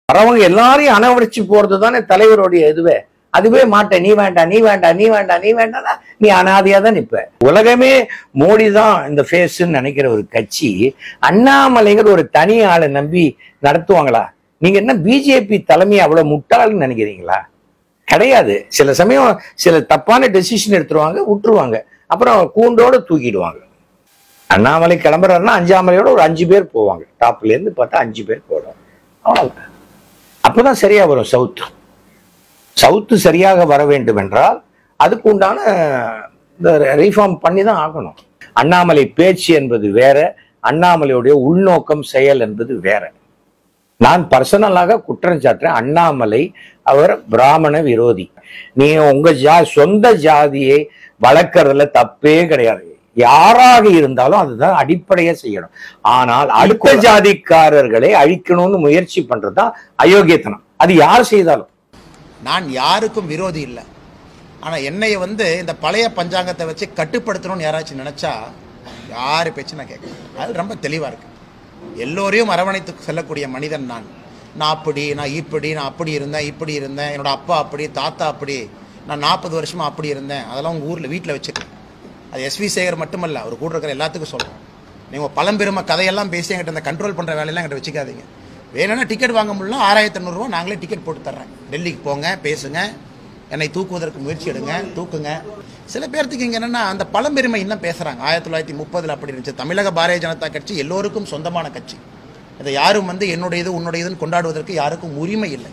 வரவங்க எல்லாரையும் அனவடிச்சு போறது தானே தலைவருடைய இதுவே அதுவே மாட்டேன் நீ வேண்டாம் நீ வேண்டாம் நீ வேண்டாம் நீ வேண்டாம் நீ அனாதையா தான் நிப்ப உலகமே மோடி தான் இந்த ஃபேஸ்ன்னு நினைக்கிற ஒரு கட்சி அண்ணாமலைங்கிற ஒரு தனி ஆளை நம்பி நடத்துவாங்களா நீங்க என்ன பிஜேபி தலைமை அவ்வளவு முட்டாள்னு நினைக்கிறீங்களா கிடையாது சில சமயம் சில தப்பான டெசிஷன் எடுத்துருவாங்க விட்டுருவாங்க அப்புறம் கூண்டோட தூக்கிடுவாங்க அண்ணாமலை கிளம்புறாருன்னா அஞ்சாமலையோட ஒரு அஞ்சு பேர் போவாங்க டாப்ல இருந்து பார்த்தா அஞ்சு பேர் போடுவாங்க அவ்வளவுதான் அப்பதான் சரியா வரும் சவுத் சவுத்து சரியாக வர வேண்டும் என்றால் அதுக்கு உண்டான இந்த ரீஃபார்ம் பண்ணி தான் ஆகணும் அண்ணாமலை பேச்சு என்பது வேற அண்ணாமலையுடைய உள்நோக்கம் செயல் என்பது வேற நான் பர்சனலாக குற்றம் சாட்டுறேன் அண்ணாமலை அவர் பிராமண விரோதி நீங்க உங்க ஜா சொந்த ஜாதியை வளர்க்கறதுல தப்பே கிடையாது யாராக இருந்தாலும் அதுதான் அடிப்படையா செய்யணும் ஆனால் அடுத்த ஜாதிக்காரர்களை அழிக்கணும்னு முயற்சி பண்றதுதான் அயோக்கியத்தனம் அது யார் செய்தாலும் நான் யாருக்கும் விரோதி இல்லை ஆனால் என்னைய வந்து இந்த பழைய பஞ்சாங்கத்தை வச்சு கட்டுப்படுத்தணும்னு யாராச்சும் நினச்சா யார் பேச்சு நான் கேட்குறேன் அது ரொம்ப தெளிவாக இருக்கு எல்லோரையும் அரவணைத்து செல்லக்கூடிய மனிதன் நான் நான் அப்படி நான் இப்படி நான் அப்படி இருந்தேன் இப்படி இருந்தேன் என்னோட அப்பா அப்படி தாத்தா அப்படி நான் நாற்பது வருஷமா அப்படி இருந்தேன் அதெல்லாம் உங்கள் ஊரில் வீட்டில் வச்சுருக்கேன் அது எஸ்வி சேகர் மட்டுமல்ல அவர் கூட இருக்கிற எல்லாத்துக்கும் சொல்கிறேன் நீங்கள் பழம்பெருமை கதையெல்லாம் பேசி என்கிட்ட இந்த கண்ட்ரோல் பண்ணுற வேலையெல்லாம் என்கிட்ட வச்சுக்காதீங்க வேணும்னா டிக்கெட் வாங்க முடியல ஆறாயிரத்தி ஐநூறுரூவா நாங்களே டிக்கெட் போட்டு தர்றேன் டெல்லிக்கு போங்க பேசுங்க என்னை தூக்குவதற்கு முயற்சி எடுங்க தூக்குங்க சில பேர்த்துக்கு இங்கே என்னென்னா அந்த பழம்பெருமை இன்னும் பேசுகிறாங்க ஆயிரத்தி தொள்ளாயிரத்தி முப்பதில் அப்படி இருந்துச்சு தமிழக பாரதிய ஜனதா கட்சி எல்லோருக்கும் சொந்தமான கட்சி இதை யாரும் வந்து என்னுடையது உன்னுடையதுன்னு கொண்டாடுவதற்கு யாருக்கும் உரிமை இல்லை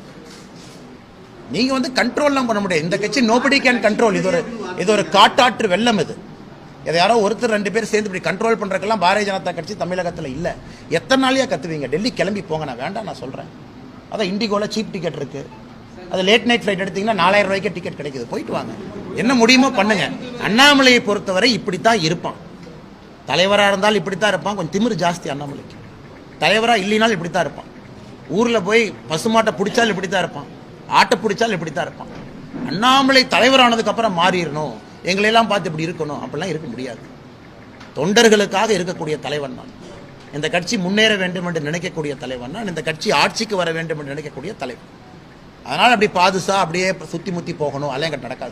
நீங்கள் வந்து கண்ட்ரோல்லாம் பண்ண முடியாது இந்த கட்சி நோபடி கேன் கண்ட்ரோல் இது ஒரு இது ஒரு காட்டாற்று வெள்ளம் இது இதை யாரோ ஒருத்தர் ரெண்டு பேர் சேர்ந்து இப்படி கண்ட்ரோல் பண்ணுறதுக்கெல்லாம் பாரதிய ஜனதா கட்சி தமிழகத்தில் இல்லை எத்தனை நாளையா கத்துவீங்க டெல்லி கிளம்பி போங்க நான் வேண்டாம் நான் சொல்கிறேன் அதான் இண்டிகோவில் சீப் டிக்கெட் இருக்குது அது லேட் நைட் ஃப்ளைட் எடுத்தீங்கன்னா நாலாயிரம் ரூபாய்க்கு டிக்கெட் கிடைக்குது போயிட்டு வாங்க என்ன முடியுமோ பண்ணுங்க அண்ணாமலையை பொறுத்தவரை இப்படித்தான் இருப்பான் தலைவராக இருந்தால் இப்படித்தான் இருப்பான் கொஞ்சம் திமிரு ஜாஸ்தி அண்ணாமலைக்கு தலைவராக இல்லைனாலும் இப்படித்தான் இருப்பான் ஊரில் போய் பசுமாட்டை பிடிச்சாலும் இப்படித்தான் இருப்பான் ஆட்டை பிடிச்சாலும் இப்படித்தான் இருப்பான் அண்ணாமலை தலைவரானதுக்கு அப்புறம் மாறிடணும் எங்களையெல்லாம் பார்த்து இப்படி இருக்கணும் அப்படிலாம் இருக்க முடியாது தொண்டர்களுக்காக இருக்கக்கூடிய தலைவன் நான் இந்த கட்சி முன்னேற வேண்டும் என்று நினைக்கக்கூடிய தலைவன் நான் இந்த கட்சி ஆட்சிக்கு வர வேண்டும் என்று நினைக்கக்கூடிய தலைவன் அதனால் அப்படி பாதுசா அப்படியே சுத்தி முத்தி போகணும் அதெல்லாம் எங்கிட்ட நடக்காது